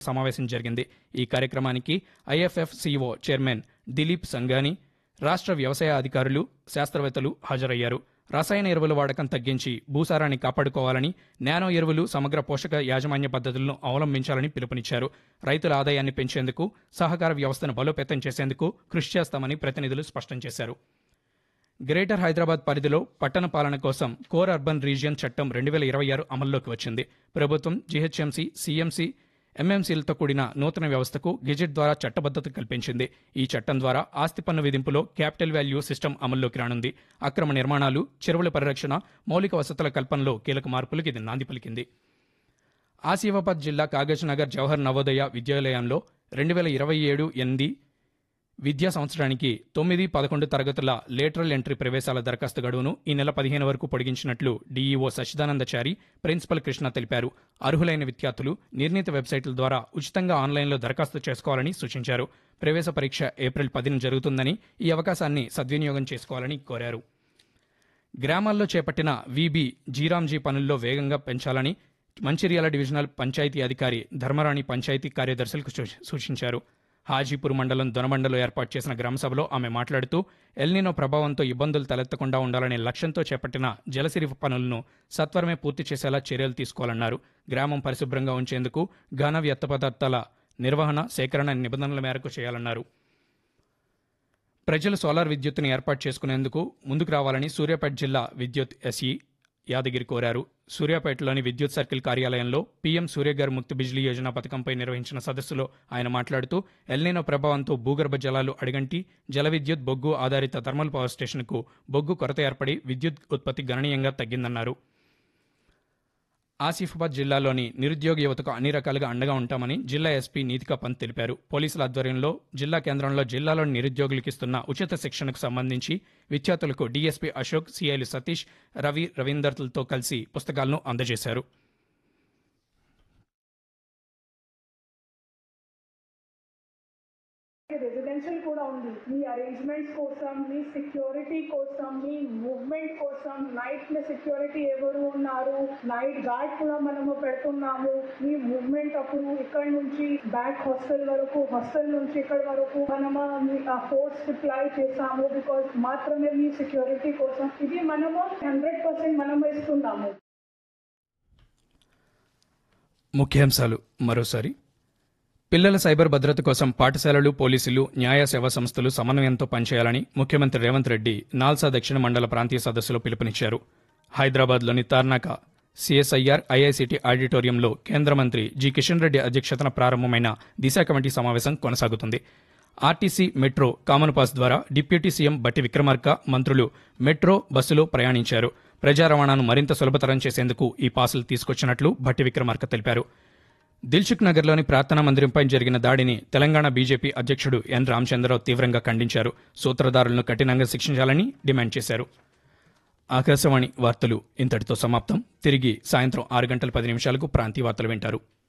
సమావేశం జరిగింది ఈ కార్యక్రమానికి I F F CEO chairman Dilip Sangani రాష్ట్ర వ్యవసాయ అధికారులు శాస్త్రవేత్తలు హాజరయ్యారు రసాయన ఎరువుల వాడకం తగ్గించి భూసారాన్ని కాపాడుకోవాలని నానో ఎరువులు సమగ్ర పోషక యాజమాన్య పద్ధతులను అవలంబించాలని పిలుపునిచ్చారు రైతుల ఆదాయాన్ని పెంచేందుకు సహకార వ్యవస్థను బలోపేతం చేసేందుకు కృషి చేస్తామని ప్రతినిధులు స్పష్టం చేశారు గ్రేటర్ హైదరాబాద్ పరిధిలో పట్టణ పాలన కోసం కోర్ అర్బన్ రీజియన్ చట్టం రెండు వేల ఇరవై ఆరు అమల్లోకి వచ్చింది ప్రభుత్వం జీహెచ్ఎంసీ సీఎంసీ ఎంఎంసీలతో కూడిన నూతన వ్యవస్థకు గెజెట్ ద్వారా చట్టబద్దత కల్పించింది ఈ చట్టం ద్వారా ఆస్తి పన్ను విధింపులో క్యాపిటల్ వాల్యూ సిస్టమ్ అమల్లోకి రానుంది అక్రమ నిర్మాణాలు చెరువుల పరిరక్షణ మౌలిక వసతుల కల్పనలో కీలక మార్పులకు ఇది నాంది పలికింది ఆసిఫాబాద్ జిల్లా కాగజ్ నగర్ జవహర్ నవోదయ విద్యాలయంలో రెండు వేల ఇరవై ఏడు ఎనిమిది విద్యా సంవత్సరానికి తొమ్మిది పదకొండు తరగతుల లేటరల్ ఎంట్రీ ప్రవేశాల దరఖాస్తు గడువును ఈ నెల పదిహేను వరకు పొడిగించినట్లు డీఈఓ సచిదానందచారి ప్రిన్సిపల్ కృష్ణ తెలిపారు అర్హులైన విద్యార్థులు నిర్ణీత వెబ్సైట్ల ద్వారా ఉచితంగా ఆన్లైన్లో దరఖాస్తు చేసుకోవాలని సూచించారు ప్రవేశ పరీక్ష ఏప్రిల్ పదిన జరుగుతుందని ఈ అవకాశాన్ని సద్వినియోగం చేసుకోవాలని కోరారు గ్రామాల్లో చేపట్టిన వీబీ జీరాంజీ పనుల్లో వేగంగా పెంచాలని మంచిర్యాల డివిజనల్ పంచాయతీ అధికారి ధర్మరాణి పంచాయతీ కార్యదర్శులకు సూ- సూచించారు హాజీపూర్ మండలం దొనబండలో ఏర్పాటు చేసిన గ్రామసభలో ఆమె మాట్లాడుతూ ఎల్నినో ప్రభావంతో ఇబ్బందులు తలెత్తకుండా ఉండాలనే లక్ష్యంతో చేపట్టిన జలసిరి పనులను సత్వరమే పూర్తి చేసేలా చర్యలు తీసుకోవాలన్నారు గ్రామం పరిశుభ్రంగా ఉంచేందుకు ఘన వ్యర్థ పదార్థాల నిర్వహణ సేకరణ నిబంధనల మేరకు చేయాలన్నారు ప్రజలు సోలార్ విద్యుత్తును ఏర్పాటు చేసుకునేందుకు ముందుకు రావాలని సూర్యాపేట జిల్లా విద్యుత్ ఎస్ఈ యాదగిరి కోరారు సూర్యాపేటలోని విద్యుత్ సర్కిల్ కార్యాలయంలో పీఎం సూర్యఘర్ ముక్తి బిజ్లీ యోజన పథకంపై నిర్వహించిన సదస్సులో ఆయన మాట్లాడుతూ ఎల్నినో ప్రభావంతో భూగర్భ జలాలు అడిగంటి జల విద్యుత్ బొగ్గు ఆధారిత థర్మల్ పవర్ స్టేషన్కు బొగ్గు కొరత ఏర్పడి విద్యుత్ ఉత్పత్తి గణనీయంగా తగ్గిందన్నారు ఆసిఫాబాద్ జిల్లాలోని నిరుద్యోగ యువతకు అన్ని రకాలుగా అండగా ఉంటామని జిల్లా ఎస్పీ నీతికా పంత్ తెలిపారు పోలీసుల ఆధ్వర్యంలో జిల్లా కేంద్రంలో జిల్లాలోని నిరుద్యోగులకు ఇస్తున్న ఉచిత శిక్షణకు సంబంధించి విద్యార్థులకు డీఎస్పీ అశోక్ సిఐలు సతీష్ రవి రవీందర్లతో కలిసి పుస్తకాలను అందజేశారు రెసిడెన్షియల్ కూడా ఉంది మీ అరేంజ్మెంట్స్ కోసం మీ సెక్యూరిటీ కోసం మీ మూవ్మెంట్ కోసం నైట్ లో సెక్యూరిటీ ఎవరు ఉన్నారు నైట్ గార్డ్ కూడా మనము పెడుతున్నాము మీ మూవ్మెంట్ అప్పుడు ఇక్కడ నుంచి బ్యాక్ హాస్టల్ వరకు హాస్టల్ నుంచి ఇక్కడ వరకు మనము ఫోర్స్ డిప్లాయ్ చేసాము బికాస్ మాత్రమే మీ సెక్యూరిటీ కోసం ఇది మనము హండ్రెడ్ పర్సెంట్ మనము ఇస్తున్నాము ముఖ్యాంశాలు మరోసారి పిల్లల సైబర్ భద్రత కోసం పాఠశాలలు పోలీసులు న్యాయ సేవా సంస్థలు సమన్వయంతో పనిచేయాలని ముఖ్యమంత్రి రేవంత్ రెడ్డి నాల్సా దక్షిణ మండల ప్రాంతీయ సదస్సులో పిలుపునిచ్చారు హైదరాబాద్లోని తార్నాక సిఎస్ఐఆర్ ఐఐసిటి ఆడిటోరియంలో కేంద్ర మంత్రి జి కిషన్ రెడ్డి అధ్యక్షతన ప్రారంభమైన దిశ కమిటీ సమావేశం కొనసాగుతుంది ఆర్టీసీ మెట్రో కామన్ పాస్ ద్వారా డిప్యూటీ సీఎం బట్టి విక్రమార్క మంత్రులు మెట్రో బస్సులో ప్రయాణించారు ప్రజా రవాణాను మరింత సులభతరం చేసేందుకు ఈ పాసులు తీసుకొచ్చినట్లు భట్టి విక్రమార్క తెలిపారు దిల్సుఖ్ నగర్లోని ప్రార్థనా మందిరంపై జరిగిన దాడిని తెలంగాణ బీజేపీ అధ్యక్షుడు ఎన్ రామచంద్రరావు తీవ్రంగా ఖండించారు సూత్రధారులను కఠినంగా శిక్షించాలని డిమాండ్ చేశారు ఆకాశవాణి వార్తలు ఇంతటితో సమాప్తం తిరిగి సాయంత్రం ఆరు గంటల పది నిమిషాలకు ప్రాంతీయ వార్తలు వింటారు